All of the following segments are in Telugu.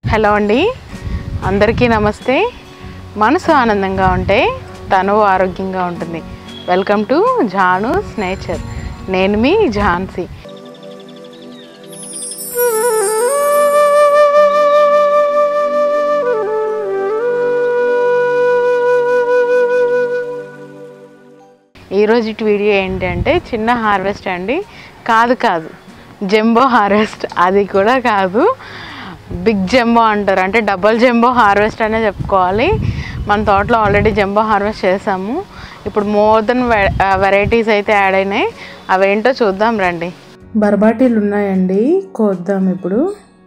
హలో అండి అందరికీ నమస్తే మనసు ఆనందంగా ఉంటే తను ఆరోగ్యంగా ఉంటుంది వెల్కమ్ టు జానూస్ నేచర్ నేను మీ ఝాన్సీ ఈరోజు వీడియో ఏంటంటే చిన్న హార్వెస్ట్ అండి కాదు కాదు జంబో హార్వెస్ట్ అది కూడా కాదు బిగ్ జంబో అంటారు అంటే డబల్ జంబో హార్వెస్ట్ అనే చెప్పుకోవాలి మన తోటలో ఆల్రెడీ జంబో హార్వెస్ట్ చేసాము ఇప్పుడు మోర్ దెన్ వెరైటీస్ అయితే యాడ్ అయినాయి అవేంటో చూద్దాం రండి బర్బాటీలు ఉన్నాయండి కోద్దాం ఇప్పుడు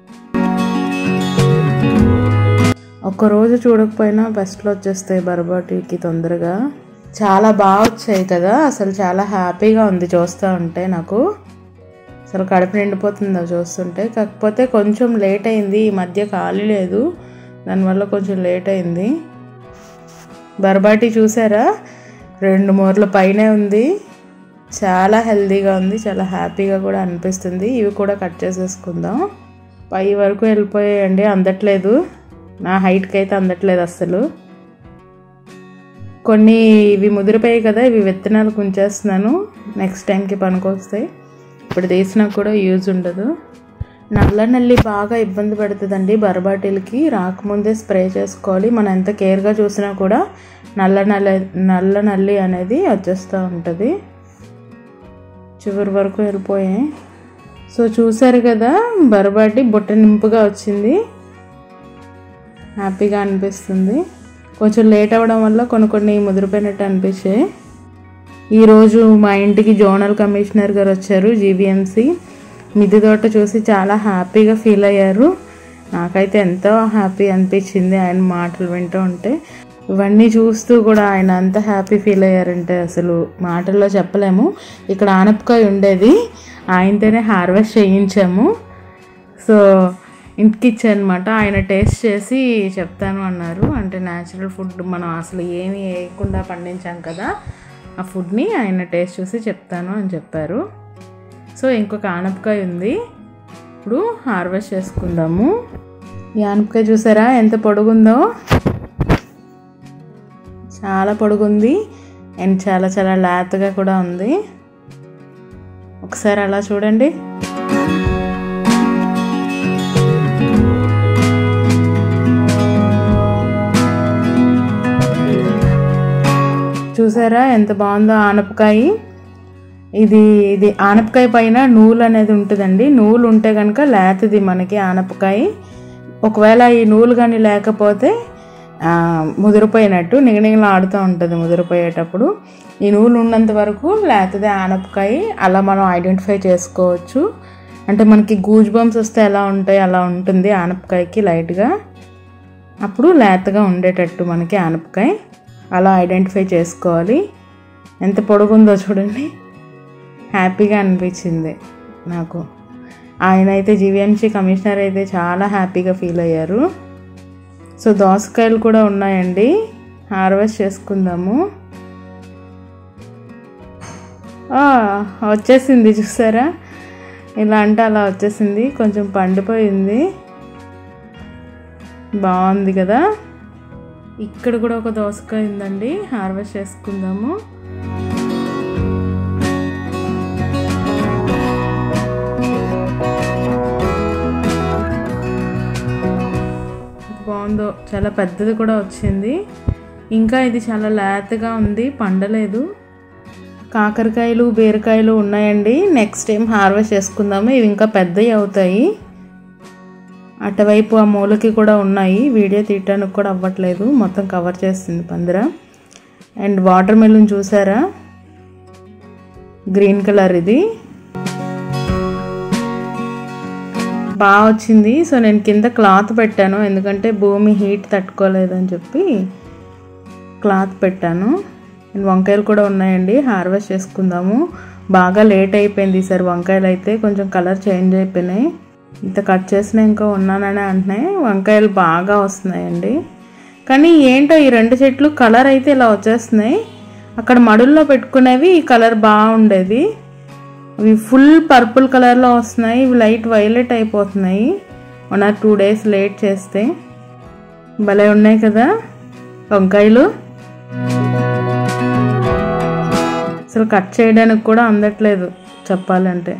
ఒక రోజు చూడకపోయినా బెస్ట్లో వచ్చేస్తాయి బర్బాటీకి తొందరగా చాలా బాగా వచ్చాయి కదా అసలు చాలా హ్యాపీగా ఉంది చూస్తూ ఉంటే నాకు అసలు కడుపు నిండిపోతుంది అవి చూస్తుంటే కాకపోతే కొంచెం లేట్ అయింది ఈ మధ్య ఖాళీ లేదు దానివల్ల కొంచెం లేట్ అయింది బర్బాటి చూసారా రెండు మూరల పైనే ఉంది చాలా హెల్తీగా ఉంది చాలా హ్యాపీగా కూడా అనిపిస్తుంది ఇవి కూడా కట్ చేసేసుకుందాం పై వరకు వెళ్ళిపోయాయండి అందట్లేదు నా హైట్కి అయితే అందట్లేదు అస్సలు కొన్ని ఇవి ముదిరిపోయాయి కదా ఇవి విత్తనాలు ఉంచేస్తున్నాను నెక్స్ట్ టైంకి పనికొస్తాయి ఇప్పుడు తీసినా కూడా యూజ్ ఉండదు నల్ల నల్లి బాగా ఇబ్బంది పెడుతుందండి బరబాటిల్కి రాకముందే స్ప్రే చేసుకోవాలి మనం ఎంత కేర్గా చూసినా కూడా నల్ల నల్ల నల్ల నల్లి అనేది వచ్చేస్తూ ఉంటుంది చివరి వరకు వెళ్ళిపోయాయి సో చూసారు కదా బరబాటి బుట్ట నింపుగా వచ్చింది హ్యాపీగా అనిపిస్తుంది కొంచెం లేట్ అవ్వడం వల్ల కొన్ని కొన్ని ముదిరిపోయినట్టు అనిపించాయి ఈరోజు మా ఇంటికి జోనల్ కమిషనర్ గారు వచ్చారు జీవీఎంసీ మిద్దె తోట చూసి చాలా హ్యాపీగా ఫీల్ అయ్యారు నాకైతే ఎంతో హ్యాపీ అనిపించింది ఆయన మాటలు వింటూ ఉంటే ఇవన్నీ చూస్తూ కూడా ఆయన అంత హ్యాపీ ఫీల్ అయ్యారంటే అసలు మాటల్లో చెప్పలేము ఇక్కడ ఆనపకాయ ఉండేది ఆయనతోనే హార్వెస్ట్ చేయించాము సో ఇంటికి ఇచ్చానమాట ఆయన టేస్ట్ చేసి చెప్తాను అన్నారు అంటే న్యాచురల్ ఫుడ్ మనం అసలు ఏమి వేయకుండా పండించాం కదా ఆ ఫుడ్ని ఆయన టేస్ట్ చూసి చెప్తాను అని చెప్పారు సో ఇంకొక ఆనపకాయ ఉంది ఇప్పుడు హార్వెస్ట్ చేసుకుందాము ఈ ఆనపకాయ చూసారా ఎంత పొడుగుందో చాలా పొడుగుంది అండ్ చాలా చాలా లేతగా కూడా ఉంది ఒకసారి అలా చూడండి చూసారా ఎంత బాగుందో ఆనపకాయ ఇది ఇది ఆనపకాయ పైన నూలు అనేది ఉంటుందండి నూలు ఉంటే కనుక లేతది మనకి ఆనపకాయ ఒకవేళ ఈ నూలు కానీ లేకపోతే ముదిరిపోయినట్టు నిగనిగలు ఆడుతూ ఉంటుంది ముదిరిపోయేటప్పుడు ఈ నూలు ఉన్నంత వరకు లేతది ఆనపకాయ అలా మనం ఐడెంటిఫై చేసుకోవచ్చు అంటే మనకి గూజ్ బంప్స్ వస్తే ఎలా ఉంటాయి అలా ఉంటుంది ఆనపకాయకి లైట్గా అప్పుడు లేతగా ఉండేటట్టు మనకి ఆనపకాయ అలా ఐడెంటిఫై చేసుకోవాలి ఎంత పొడుగుందో చూడండి హ్యాపీగా అనిపించింది నాకు ఆయన అయితే జీవీఎంసీ కమిషనర్ అయితే చాలా హ్యాపీగా ఫీల్ అయ్యారు సో దోసకాయలు కూడా ఉన్నాయండి హార్వెస్ట్ చేసుకుందాము వచ్చేసింది చూసారా ఇలా అంటే అలా వచ్చేసింది కొంచెం పండిపోయింది బాగుంది కదా ఇక్కడ కూడా ఒక దోసకాయ ఉందండి హార్వెస్ట్ చేసుకుందాము బాగుందో చాలా పెద్దది కూడా వచ్చింది ఇంకా ఇది చాలా లేతగా ఉంది పండలేదు కాకరకాయలు బీరకాయలు ఉన్నాయండి నెక్స్ట్ టైం హార్వెస్ట్ చేసుకుందాము ఇవి ఇంకా పెద్దవి అవుతాయి అటువైపు ఆ మూలకి కూడా ఉన్నాయి వీడియో తీయటానికి కూడా అవ్వట్లేదు మొత్తం కవర్ చేస్తుంది పందిర అండ్ వాటర్ మెలన్ చూసారా గ్రీన్ కలర్ ఇది బాగా వచ్చింది సో నేను కింద క్లాత్ పెట్టాను ఎందుకంటే భూమి హీట్ తట్టుకోలేదని చెప్పి క్లాత్ పెట్టాను అండ్ వంకాయలు కూడా ఉన్నాయండి హార్వెస్ట్ చేసుకుందాము బాగా లేట్ అయిపోయింది ఈసారి వంకాయలు అయితే కొంచెం కలర్ చేంజ్ అయిపోయినాయి ఇంత కట్ చేసిన ఇంకా ఉన్నానని అంటున్నాయి వంకాయలు బాగా వస్తున్నాయండి కానీ ఏంటో ఈ రెండు చెట్లు కలర్ అయితే ఇలా వచ్చేస్తున్నాయి అక్కడ మడుల్లో పెట్టుకునేవి ఈ కలర్ బాగుండేది అవి ఫుల్ పర్పుల్ కలర్లో వస్తున్నాయి ఇవి లైట్ వైలెట్ అయిపోతున్నాయి one or two days late చేస్తే భలే ఉన్నాయి కదా వంకాయలు అసలు కట్ చేయడానికి కూడా అందట్లేదు చెప్పాలంటే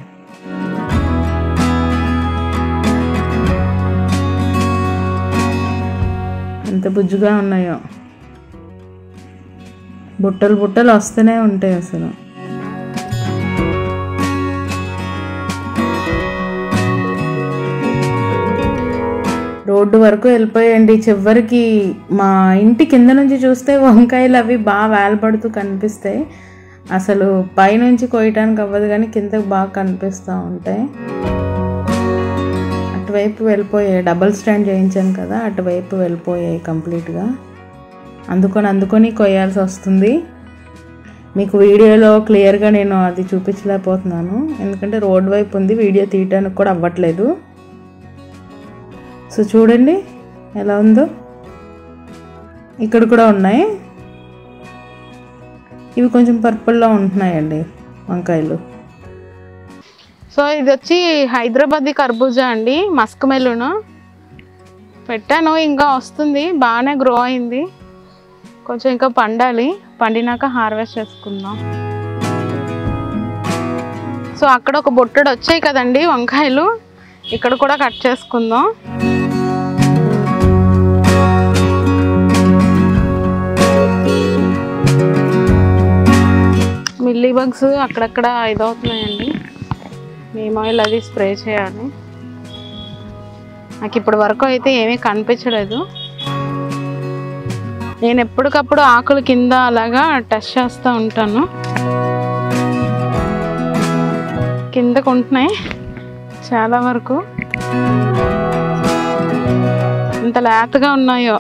ఎంత బుజ్జుగా ఉన్నాయో బుట్టలు బుట్టలు వస్తూనే ఉంటాయి అసలు రోడ్డు వరకు వెళ్ళిపోయండి చివరికి మా ఇంటి కింద నుంచి చూస్తే వంకాయలు అవి బాగా వేలపడుతూ కనిపిస్తాయి అసలు పైనుంచి కోయటానికి అవ్వదు కానీ కిందకి బాగా కనిపిస్తూ ఉంటాయి అటువైపు వెళ్ళిపోయాయి డబల్ స్టాండ్ చేయించాను కదా అటువైపు వెళ్ళిపోయాయి కంప్లీట్గా అందుకొని అందుకొని కొయ్యాల్సి వస్తుంది మీకు వీడియోలో క్లియర్గా నేను అది చూపించలేకపోతున్నాను ఎందుకంటే రోడ్ వైపు ఉంది వీడియో తీయడానికి కూడా అవ్వట్లేదు సో చూడండి ఎలా ఉందో ఇక్కడ కూడా ఉన్నాయి ఇవి కొంచెం పర్పుల్లో ఉంటున్నాయండి వంకాయలు సో ఇది వచ్చి హైదరాబాద్ కర్బూజా అండి మస్క్ మెలూన్ పెట్టాను ఇంకా వస్తుంది బాగానే గ్రో అయింది కొంచెం ఇంకా పండాలి పండినాక హార్వెస్ట్ చేసుకుందాం సో అక్కడ ఒక బొట్టడు వచ్చాయి కదండి వంకాయలు ఇక్కడ కూడా కట్ చేసుకుందాం మిల్లీ బగ్స్ అక్కడక్కడ ఇదవుతున్నాయండి నీమ్ ఆయిల్ అది స్ప్రే చేయాలి నాకు ఇప్పటి వరకు అయితే ఏమీ కనిపించలేదు నేను ఎప్పటికప్పుడు ఆకుల కింద అలాగా టచ్ చేస్తూ ఉంటాను కిందకు ఉంటున్నాయి చాలా వరకు ఇంత లేతగా ఉన్నాయో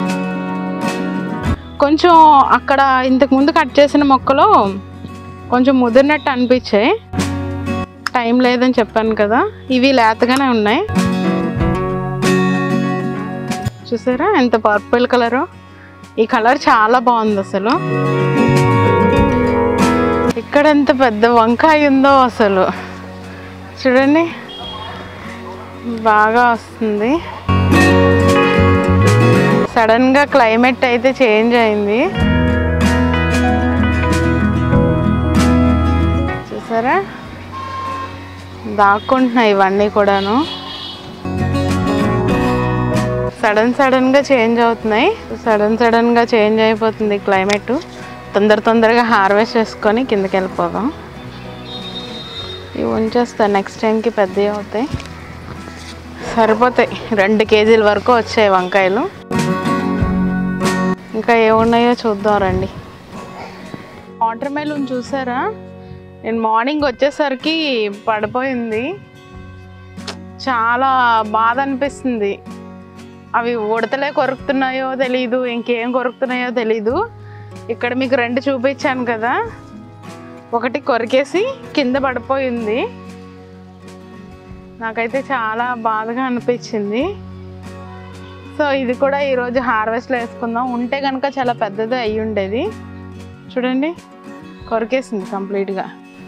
కొంచెం అక్కడ ఇంతకు ముందు కట్ చేసిన మొక్కలో కొంచెం ముదిరినట్టు అనిపించాయి టైం లేదని చెప్పాను కదా ఇవి లేతగానే ఉన్నాయి చూసారా ఎంత పర్పుల్ కలరు ఈ కలర్ చాలా బాగుంది అసలు ఇక్కడ ఎంత పెద్ద వంకాయ ఉందో అసలు చూడండి బాగా వస్తుంది సడన్గా క్లైమేట్ అయితే చేంజ్ అయింది చూసారా దాక్కుంటున్నాయి ఇవన్నీ కూడాను సడన్ సడన్గా చేంజ్ అవుతున్నాయి సడన్ సడన్గా చేంజ్ అయిపోతుంది క్లైమేట్ తొందర తొందరగా హార్వెస్ట్ చేసుకొని కిందకి వెళ్ళిపోదాం ఇవి ఉంచేస్తాను నెక్స్ట్ టైంకి పెద్దవి అవుతాయి సరిపోతాయి రెండు కేజీల వరకు వచ్చాయి వంకాయలు ఇంకా ఏమున్నాయో చూద్దాం రండి వాటర్ మెలూన్ చూసారా నేను మార్నింగ్ వచ్చేసరికి పడిపోయింది చాలా బాధ అనిపిస్తుంది అవి ఉడతలే కొరుకుతున్నాయో తెలీదు ఇంకేం కొరుకుతున్నాయో తెలీదు ఇక్కడ మీకు రెండు చూపించాను కదా ఒకటి కొరికేసి కింద పడిపోయింది నాకైతే చాలా బాధగా అనిపించింది సో ఇది కూడా ఈరోజు హార్వెస్ట్లో వేసుకుందాం ఉంటే కనుక చాలా పెద్దది అయ్యి ఉండేది చూడండి కొరికేసింది కంప్లీట్గా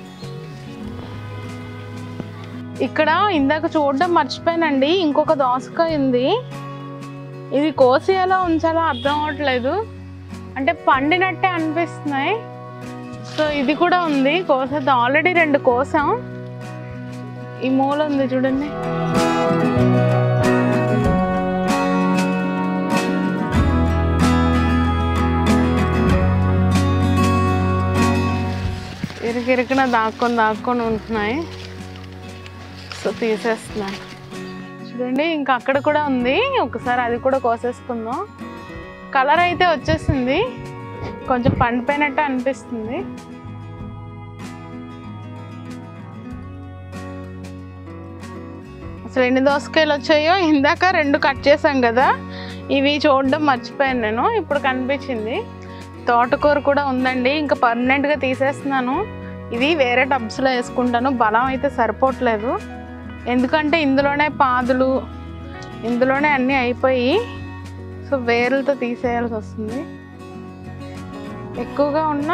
ఇక్కడ ఇందాక చూడడం మర్చిపోయానండి ఇంకొక దోసకాయ ఉంది ఇది కోసి ఎలా ఉంచాలో అర్థం అవ్వట్లేదు అంటే పండినట్టే అనిపిస్తున్నాయి సో ఇది కూడా ఉంది కోసేద్దాం ఆల్రెడీ రెండు కోసాం ఈ మూల ఉంది చూడండి ఇరుకిరుకున దాక్కొని దాక్కొని ఉంటున్నాయి సో తీసేస్తున్నాను చూడండి ఇంకా అక్కడ కూడా ఉంది ఒకసారి అది కూడా కోసేసుకుందాం కలర్ అయితే వచ్చేసింది కొంచెం పండిపోయినట్టు అనిపిస్తుంది అసలు ఎన్ని దోసకాయలు వచ్చాయో ఇందాక రెండు కట్ చేసాం కదా ఇవి చూడడం మర్చిపోయాను నేను ఇప్పుడు కనిపించింది తోటకూర కూడా ఉందండి ఇంకా పర్మనెంట్గా తీసేస్తున్నాను ఇది వేరే టబ్స్లో వేసుకుంటాను బలం అయితే సరిపోవట్లేదు ఎందుకంటే ఇందులోనే పాదులు ఇందులోనే అన్నీ అయిపోయి సో వేర్లతో తీసేయాల్సి వస్తుంది ఎక్కువగా ఉన్న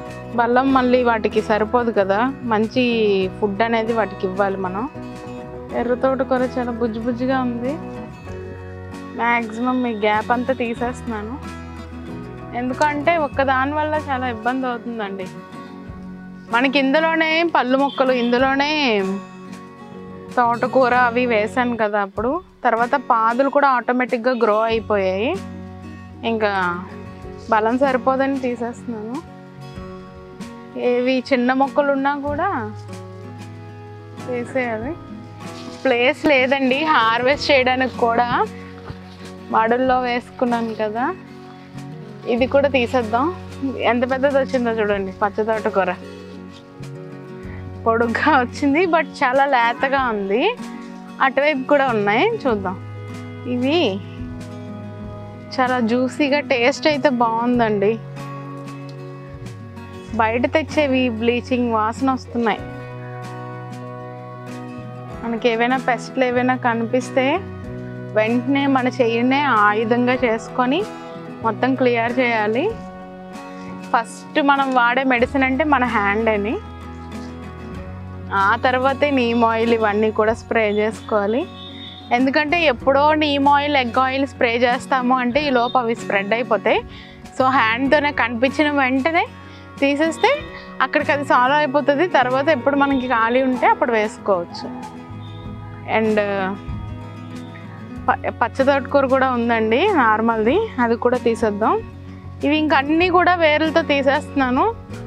బల్లం మళ్ళీ వాటికి సరిపోదు కదా మంచి ఫుడ్ అనేది వాటికి ఇవ్వాలి మనం ఎర్ర తోటకూర చాలా బుజ్జి బుజ్జిగా ఉంది మ్యాక్సిమం ఈ గ్యాప్ అంతా తీసేస్తున్నాను ఎందుకంటే ఒక్క దాని వల్ల చాలా ఇబ్బంది అవుతుందండి మనకి ఇందులోనే పళ్ళు మొక్కలు ఇందులోనే తోటకూర అవి వేసాను కదా అప్పుడు తర్వాత పాదులు కూడా ఆటోమేటిక్గా గ్రో అయిపోయాయి ఇంకా బలం సరిపోదని తీసేస్తున్నాను ఏవి చిన్న మొక్కలు ఉన్నా కూడా వేసేయాలి ప్లేస్ లేదండి హార్వెస్ట్ చేయడానికి కూడా మడుల్లో వేసుకున్నాను కదా ఇది కూడా తీసేద్దాం ఎంత పెద్దది వచ్చిందో చూడండి పచ్చ తోటకూర పొడుగ్గా వచ్చింది బట్ చాలా లేతగా ఉంది అటువైపు కూడా ఉన్నాయి చూద్దాం ఇవి చాలా జ్యూసీగా టేస్ట్ అయితే బాగుందండి బయట తెచ్చేవి బ్లీచింగ్ వాసన వస్తున్నాయి మనకి ఏవైనా పెస్ట్లు ఏవైనా కనిపిస్తే వెంటనే మన చెయ్యినే ఆయుధంగా చేసుకొని మొత్తం క్లియర్ చేయాలి ఫస్ట్ మనం వాడే మెడిసిన్ అంటే మన హ్యాండ్ అని ఆ తర్వాతే నీమ్ ఆయిల్ ఇవన్నీ కూడా స్ప్రే చేసుకోవాలి ఎందుకంటే ఎప్పుడో neem oil egg oil spray చేస్తాము అంటే ఈ లోపు అవి స్ప్రెడ్ అయిపోతాయి సో హ్యాండ్తోనే కనిపించిన వెంటనే తీసేస్తే అక్కడికి అది సాల్వ్ అయిపోతుంది తర్వాత ఎప్పుడు మనకి ఖాళీ ఉంటే అప్పుడు వేసుకోవచ్చు అండ్ పచ్చ తోటకూర కూడా ఉందండి నార్మల్ది అది కూడా తీసేద్దాం ఇవి ఇంక అన్నీ కూడా వేర్లతో తీసేస్తున్నాను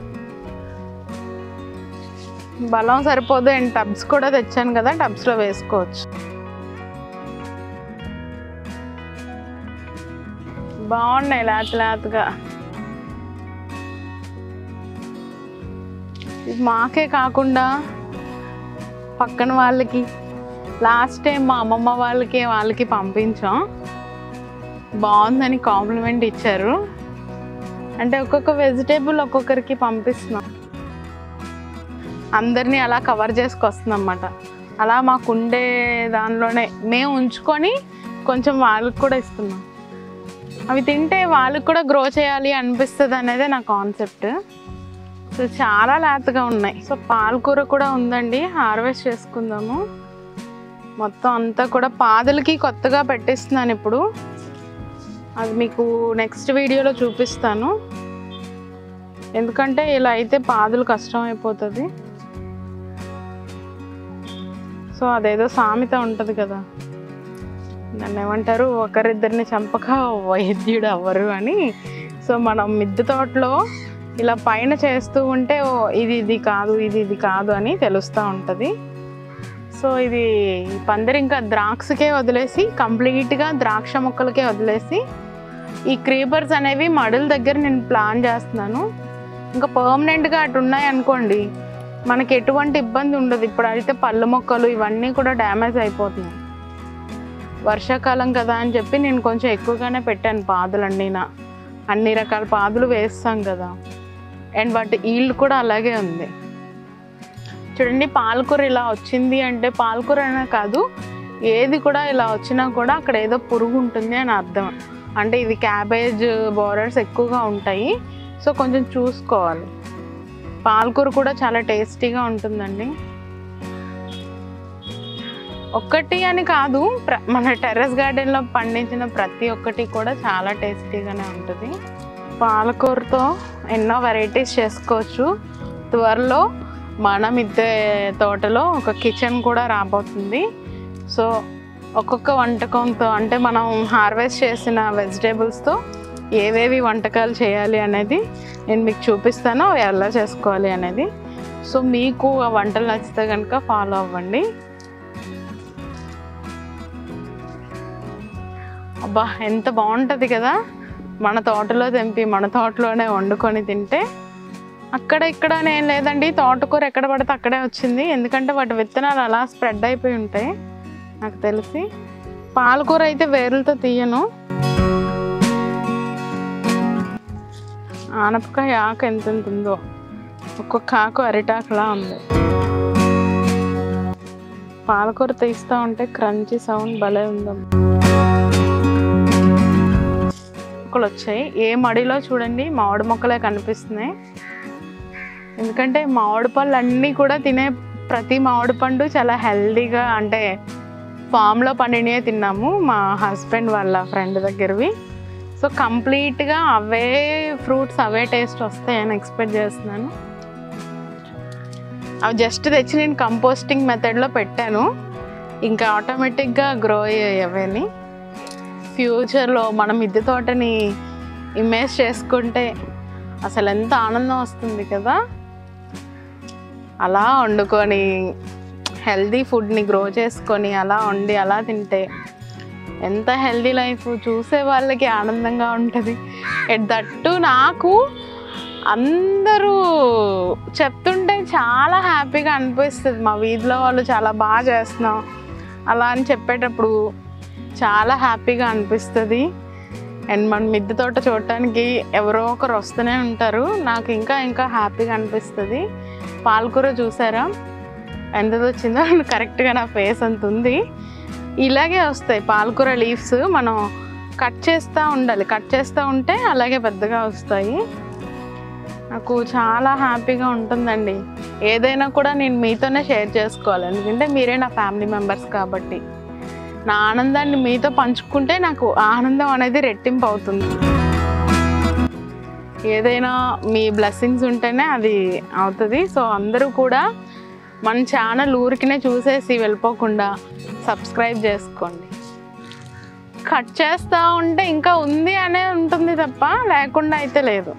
బలం సరిపోదు అండ్ టబ్స్ కూడా తెచ్చాను కదా టబ్స్లో వేసుకోవచ్చు బాగున్నాయి లేత లేతగా ఇది మాకే కాకుండా పక్కన వాళ్ళకి లాస్ట్ టైం మా అమ్మమ్మ వాళ్ళకి వాళ్ళకి పంపించాం బాగుందని కాంప్లిమెంట్ ఇచ్చారు అంటే ఒక్కొక్క వెజిటేబుల్ ఒక్కొక్కరికి పంపిస్తున్నాం అందరినీ అలా కవర్ చేసుకొస్తున్నాం అన్నమాట అలా మాకుండే దానిలోనే మేము ఉంచుకొని కొంచెం వాళ్ళకి కూడా ఇస్తున్నాం అవి తింటే వాళ్ళకి కూడా గ్రో చేయాలి అనిపిస్తుంది అనేదే నా కాన్సెప్ట్ సో చాలా లేతగా ఉన్నాయి సో పాలకూర కూడా ఉందండి హార్వెస్ట్ చేసుకుందాము మొత్తం అంతా కూడా పాదలకి కొత్తగా పెట్టిస్తున్నాను ఇప్పుడు అది మీకు నెక్స్ట్ వీడియోలో చూపిస్తాను ఎందుకంటే ఇలా అయితే పాదులు కష్టం అయిపోతుంది సో అదేదో సామెత ఉంటుంది కదా నన్ను ఏమంటారు ఒకరిద్దరిని చంపక వైద్యుడు అవ్వరు అని సో మనం మిద్దె తోటలో ఇలా పైన చేస్తూ ఉంటే ఓ ఇది ఇది కాదు ఇది ఇది కాదు అని తెలుస్తూ ఉంటుంది సో ఇది ఈ పందిరి ఇంకా ద్రాక్షకే వదిలేసి కంప్లీట్గా ద్రాక్ష మొక్కలకే వదిలేసి ఈ క్రీపర్స్ అనేవి మడుల దగ్గర నేను ప్లాన్ చేస్తున్నాను ఇంకా పర్మనెంట్గా అటు ఉన్నాయి అనుకోండి మనకి ఎటువంటి ఇబ్బంది ఉండదు ఇప్పుడు అయితే పళ్ళ మొక్కలు ఇవన్నీ కూడా డ్యామేజ్ అయిపోతున్నాయి వర్షాకాలం కదా అని చెప్పి నేను కొంచెం ఎక్కువగానే పెట్టాను పాదులన్నీ నా అన్ని రకాల పాదులు వేస్తాం కదా అండ్ వాటి ఈల్డ్ కూడా అలాగే ఉంది చూడండి పాలకూర ఇలా వచ్చింది అంటే పాలకూర అనే కాదు ఏది కూడా ఇలా వచ్చినా కూడా అక్కడ ఏదో పురుగు ఉంటుంది అని అర్థం అంటే ఇది క్యాబేజ్ బోర్డర్స్ ఎక్కువగా ఉంటాయి సో కొంచెం చూసుకోవాలి పాలకూర కూడా చాలా టేస్టీగా ఉంటుందండి ఒక్కటి అని కాదు ప్ర- మన టెర్రస్ గార్డెన్లో పండించిన ప్రతి ఒక్కటి కూడా చాలా టేస్టీగానే ఉంటుంది పాలకూరతో ఎన్నో వెరైటీస్ చేసుకోవచ్చు త్వరలో మన మిద్దె తోటలో ఒక కిచెన్ కూడా రాబోతుంది సో ఒక్కొక్క వంటకంతో అంటే మనం హార్వెస్ట్ చేసిన వెజిటేబుల్స్తో ఏవేవి వంటకాలు చేయాలి అనేది నేను మీకు చూపిస్తాను అవి ఎలా చేసుకోవాలి అనేది సో మీకు ఆ వంటలు నచ్చితే కనుక ఫాలో అవ్వండి అబ్బా ఎంత బాగుంటుంది కదా మన తోటలో తెంపి మన తోటలోనే వండుకొని తింటే అక్కడ ఇక్కడ నేను లేదండి తోటకూర ఎక్కడ పడితే అక్కడే వచ్చింది ఎందుకంటే వాటి విత్తనాలు అలా స్ప్రెడ్ అయిపోయి ఉంటాయి నాకు తెలిసి పాలకూర అయితే వేర్లతో తీయను ఆనపకాయ ఆకు ఎంత ఎంత ఉందో ఒక్కొక్క ఆకు అరిటాకులా ఉంది పాలకూర తీస్తూ ఉంటే క్రంచీ సౌండ్ భలే ఉందమ్మా మొక్కలు వచ్చాయి ఏ మడిలో చూడండి మామిడి మొక్కలే కనిపిస్తున్నాయి ఎందుకంటే మామిడి పళ్ళు అన్నీ కూడా తినే ప్రతి మామిడి పండు చాలా హెల్దీగా అంటే ఫామ్లో పండినవే తిన్నాము మా హస్బెండ్ వాళ్ళ ఫ్రెండ్ దగ్గరవి సో కంప్లీట్గా అవే ఫ్రూట్స్ అవే టేస్ట్ వస్తాయని ఎక్స్పెక్ట్ చేస్తున్నాను అవి జస్ట్ తెచ్చి నేను కంపోస్టింగ్ మెథడ్లో పెట్టాను ఇంకా ఆటోమేటిక్గా గ్రో అయ్యాయి అవన్నీ ఫ్యూచర్లో మనం మిద్దె తోటని ఇమేజ్ చేసుకుంటే అసలు ఎంత ఆనందం వస్తుంది కదా అలా వండుకొని హెల్దీ ఫుడ్ని గ్రో చేసుకొని అలా వండి అలా తింటే ఎంత హెల్దీ లైఫ్ చూసే వాళ్ళకి ఆనందంగా ఉంటుంది ఎట్ దట్టు నాకు అందరూ చెప్తుంటే చాలా హ్యాపీగా అనిపిస్తుంది మా వీధిలో వాళ్ళు చాలా బాగా చేస్తున్నాం అలా అని చెప్పేటప్పుడు చాలా హ్యాపీగా అనిపిస్తుంది అండ్ మన మిద్దె తోట చూడటానికి ఎవరో ఒకరు వస్తూనే ఉంటారు నాకు ఇంకా ఇంకా హ్యాపీగా అనిపిస్తుంది పాలకూర చూసారా ఎంత వచ్చిందో కరెక్ట్గా నా ఫేస్ అంత ఉంది ఇలాగే వస్తాయి పాలకూర లీవ్స్ మనం కట్ చేస్తూ ఉండాలి కట్ చేస్తూ ఉంటే అలాగే పెద్దగా వస్తాయి నాకు చాలా హ్యాపీగా ఉంటుందండి ఏదైనా కూడా నేను మీతోనే షేర్ చేసుకోవాలి ఎందుకంటే మీరే నా ఫ్యామిలీ మెంబర్స్ కాబట్టి నా ఆనందాన్ని మీతో పంచుకుంటే నాకు ఆనందం అనేది రెట్టింపు అవుతుంది ఏదైనా మీ బ్లెస్సింగ్స్ ఉంటేనే అది అవుతుంది సో అందరూ కూడా మన ఛానల్ ఊరికినే చూసేసి వెళ్ళిపోకుండా సబ్స్క్రైబ్ చేసుకోండి కట్ చేస్తూ ఉంటే ఇంకా ఉంది అనే ఉంటుంది తప్ప లేకుండా అయితే లేదు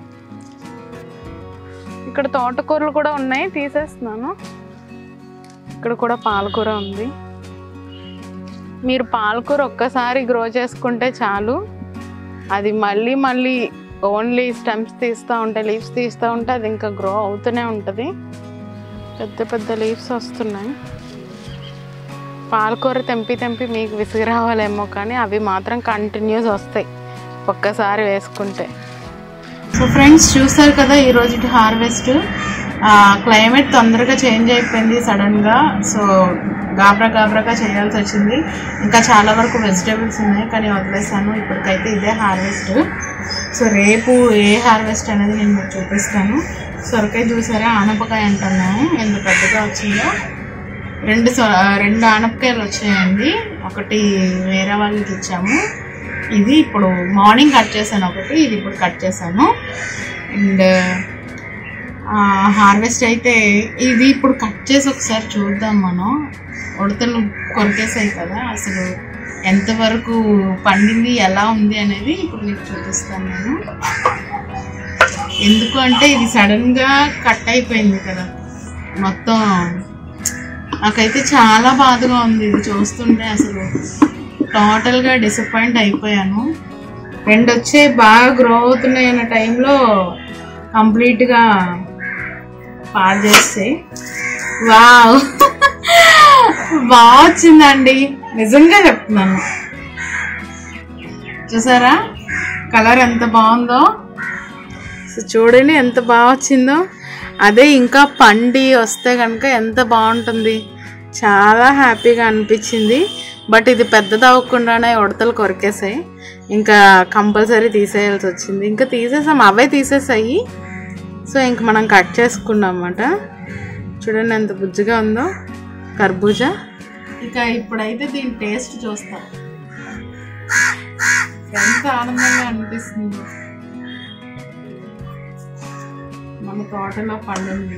ఇక్కడ తోటకూరలు కూడా ఉన్నాయి తీసేస్తున్నాను ఇక్కడ కూడా పాలకూర ఉంది మీరు పాలకూర ఒక్కసారి గ్రో చేసుకుంటే చాలు అది మళ్ళీ మళ్ళీ ఓన్లీ స్టెమ్స్ తీస్తూ ఉంటే లీవ్స్ తీస్తూ ఉంటే అది ఇంకా గ్రో అవుతూనే ఉంటుంది పెద్ద పెద్ద లీవ్స్ వస్తున్నాయి పాలకూర తెంపి తెంపి మీకు విసిగి రావాలేమో కానీ అవి మాత్రం కంటిన్యూస్ వస్తాయి ఒక్కసారి వేసుకుంటే సో ఫ్రెండ్స్ చూసారు కదా ఈ రోజు హార్వెస్ట్ క్లైమేట్ తొందరగా చేంజ్ అయిపోయింది సడన్గా సో గాబరా గాబరాగా చేయాల్సి వచ్చింది ఇంకా చాలా వరకు వెజిటేబుల్స్ ఉన్నాయి కానీ వదిలేసాను ఇప్పటికైతే ఇదే హార్వెస్ట్ సో రేపు ఏ హార్వెస్ట్ అనేది నేను మీకు చూపిస్తాను సొరకాయ చూసారా ఆనపకాయ అంటున్నాము ఎంత పెద్దగా వచ్చిందో రెండు సొ- రెండు ఆనపకాయలు వచ్చాయండి ఒకటి వేరే వాళ్ళకి ఇచ్చాము ఇది ఇప్పుడు మార్నింగ్ కట్ చేశాను ఒకటి ఇది ఇప్పుడు కట్ చేశాను అండ్ హార్వెస్ట్ అయితే ఇది ఇప్పుడు కట్ చేసి ఒకసారి చూద్దాం మనం ఉడతలు కొరికేసాయి కదా అసలు ఎంతవరకు పండింది ఎలా ఉంది అనేది ఇప్పుడు మీకు చూపిస్తాను నేను ఎందుకు అంటే ఇది సడన్గా కట్ అయిపోయింది కదా మొత్తం నాకైతే చాలా బాధగా ఉంది ఇది చూస్తుంటే అసలు టోటల్గా డిసప్పాయింట్ అయిపోయాను రెండు వచ్చే బాగా గ్రో అవుతున్నాయి అన్న టైంలో కంప్లీట్గా పాడు చేస్తే వావ్ బాగా వచ్చిందండి నిజంగా చెప్తున్నాను చూసారా కలర్ ఎంత బాగుందో సో చూడండి ఎంత బాగా వచ్చిందో అదే ఇంకా పండి వస్తే కనుక ఎంత బాగుంటుంది చాలా హ్యాపీగా అనిపించింది బట్ ఇది పెద్దది అవ్వకుండానే ఉడతలు కొరికేసాయి ఇంకా కంపల్సరీ తీసేయాల్సి వచ్చింది ఇంకా తీసేసాం అవే తీసేసాయి సో ఇంక మనం కట్ చేసుకున్నాం అన్నమాట చూడండి ఎంత బుజ్జిగా ఉందో కర్బూజా ఇక ఇప్పుడైతే దీని టేస్ట్ చూస్తాం ఎంత ఆనందంగా అనిపిస్తుంది మన తోటలో పండింది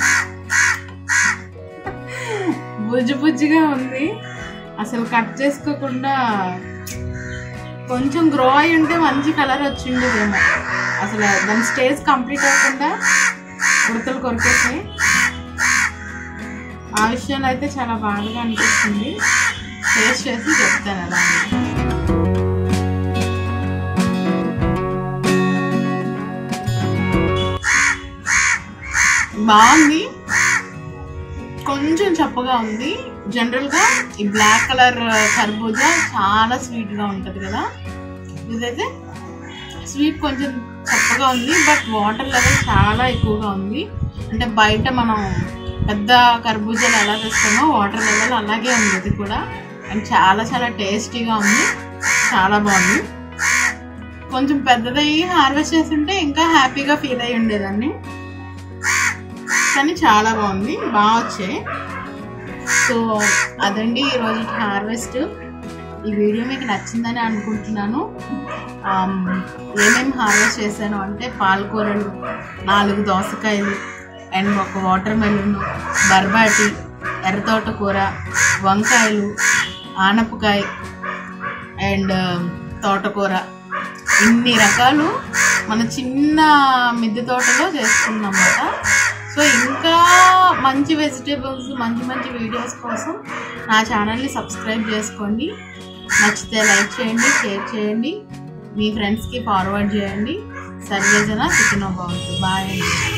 బుజ్జి బుజ్జిగా ఉంది అసలు కట్ చేసుకోకుండా కొంచెం గ్రో అయి ఉంటే మంచి కలర్ వచ్చిండేదేమో అసలు దాని స్టేజ్ కంప్లీట్ అవ్వకుండా ఉడతలు కొరికేసాయి ఆ విషయంలో అయితే చాలా బాధగా అనిపిస్తుంది టేస్ట్ చేసి చెప్తాను అలా బాగుంది కొంచెం చప్పగా ఉంది జనరల్గా ఈ బ్లాక్ కలర్ కర్బూజా చాలా స్వీట్గా ఉంటుంది కదా ఇదైతే స్వీట్ కొంచెం చప్పగా ఉంది బట్ వాటర్ లెవెల్ చాలా ఎక్కువగా ఉంది అంటే బయట మనం పెద్ద కర్బూజాలు ఎలా తెస్తామో వాటర్ లెవెల్ అలాగే ఉంది ఇది కూడా అండ్ చాలా చాలా టేస్టీగా ఉంది చాలా బాగుంది కొంచెం పెద్దదయ్యి హార్వెస్ట్ చేస్తుంటే ఇంకా హ్యాపీగా ఫీల్ అయ్యి ఉండేదాన్ని కానీ చాలా బాగుంది బాగా వచ్చాయి సో అదండి ఈరోజు హార్వెస్ట్ ఈ వీడియో మీకు నచ్చిందని అనుకుంటున్నాను ఆమ్, ఏమేమి హార్వెస్ట్ చేశాను అంటే పాలకూరలు నాలుగు దోసకాయలు అండ్ ఒక వాటర్ మెలన్ బర్బాటి ఎర్రతోట కూర వంకాయలు ఆనపకాయ అండ్ తోటకూర ఇన్ని రకాలు మన చిన్న మిద్దె తోటలో చేస్తున్నాం అన్నమాట సో ఇంకా మంచి వెజిటేబుల్స్ మంచి మంచి వీడియోస్ కోసం నా ఛానల్ని సబ్స్క్రైబ్ చేసుకోండి నచ్చితే లైక్ చేయండి షేర్ చేయండి మీ ఫ్రెండ్స్కి ఫార్వర్డ్ చేయండి సర్వేజన సుఖినో బాగుంటుంది బాయ్ అండి